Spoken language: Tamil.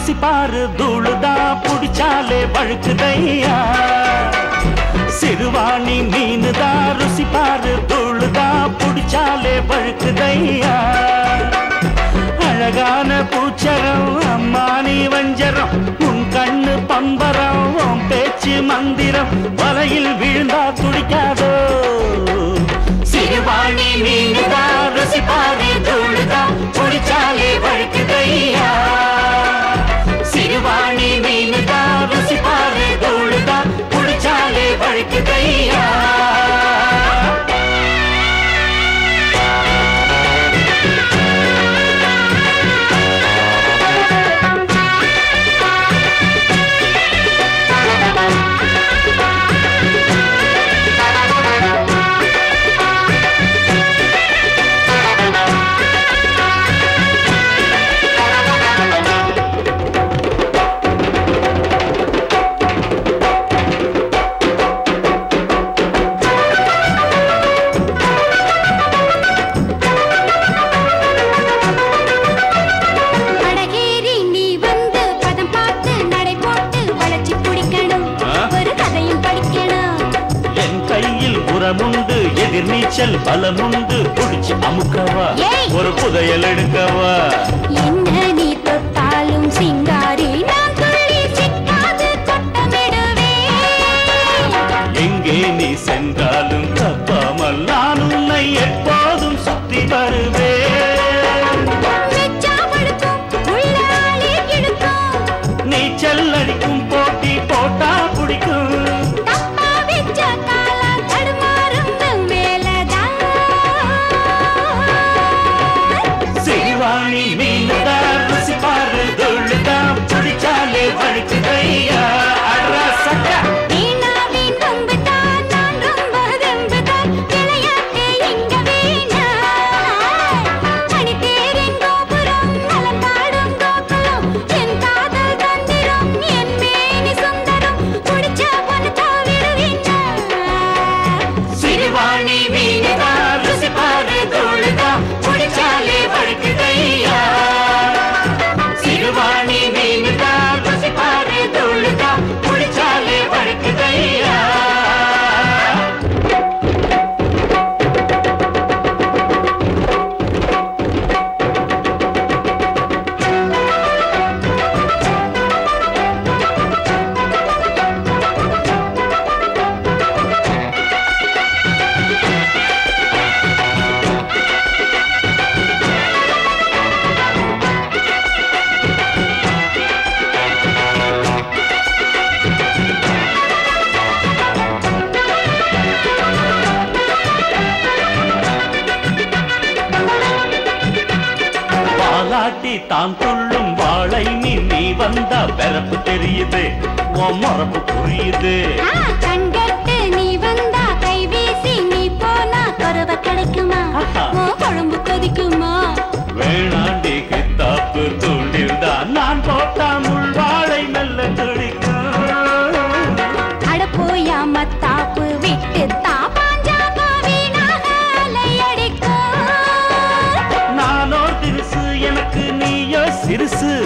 ருசி பாரு தூளுதான் புடிச்சாலே வழுக்குதையா சிறுவாணி மீனுதான் ருசி பாரு தூளுதான் புடிச்சாலே வழுக்குதையா அழகான பூச்சரம் அம்மானி வஞ்சரம் உன் கண்ணு பம்பரம் உன் பேச்சு மந்திரம் வலையில் விழுந்தா துடிக்காதோ சிறுவாணி மீனுதா ருசிப்பாரு தூளுதா புடிச்சாலே வழுக்குதையா சிறுவாணி மீனுதா ருசிப்பாரு தூளுதா புடிச்சாலே வழுக்குதையா படகேறி நீ வந்து பதம் பார்த்து நடை போட்டு வளைச்சி பிடிக்கணும் ஆ? ஒரு கதையும் படிக்கணும் என் கையில் உரமுண்டு எதிர்நீச்சல் பலமுண்டு புடிச்சு அமுக்கவா ஏய்! ஒரு புதையல் எடுக்கவா என்ன நீ தொட்டாலும் சிங்காரி நான் துள்ளி சிக்காது கொட்டமிடுவேன் எங்கே நீ சென்றாலும் தப்பாமல் நான் உன்னை எப்போதும் சுத்தி வருவேன் மெச்சா படுக்கும் உள்ளாலே இழுக்கும் நீச்சல் அடிக்கும் போட்டி போட்டா பிடிக்கும் தப்பா வெச்ச காலம் தடுமாறும் மேலதான் சிறுவாணி மீனுதா ருசி பாரு தொழுதான் பிடிச்சாலே வழுக்குதையா அட்ரா சக்கா வீணாவின் வம்புதான், நான் ரொம்ப வெம்புதான், விளையாட்டு இங்க வேணாம். மணித்தேரின் கோபுரம், நலம் பாடும் கோகுலம், என் காதல் தந்திரம், என் மேனி சுந்தரம், புடிச்ச பொண்ணுதான் விடுவீனா? சிறுவாணி மீனுதா ருசி பாரு தொழுதான் பிடிச்சாலே வழுக்குதையா சிறுவாணி மீனுதா ருசி பாரு தொழுதான் பிடிச்சாலே வழுக்குதையா பாலாட்டி தான் துள்ளும் வாழை மீன் நீ வந்தா பிறப்பு தெரியுது உன் மரப்பு புரியுது ஆ, கண்கட்டு நீ வந்தா கைவீசி நீ போனா கொரவ கிடைக்குமா ஆஹா. ஓ குழம்பு கொதிக்குமா வேணாண்டி கித்தாப்பு தூண்டில் தான் நான் போட்டா முள் வாழை மெல்ல துடிக்கும் அட போயா மத்தாப்பு விட்டு தாப்பாஞ்சாக வீணாக அலையடிக்கும் நானோ திருசு எனக்கு நீயோ சிறுசு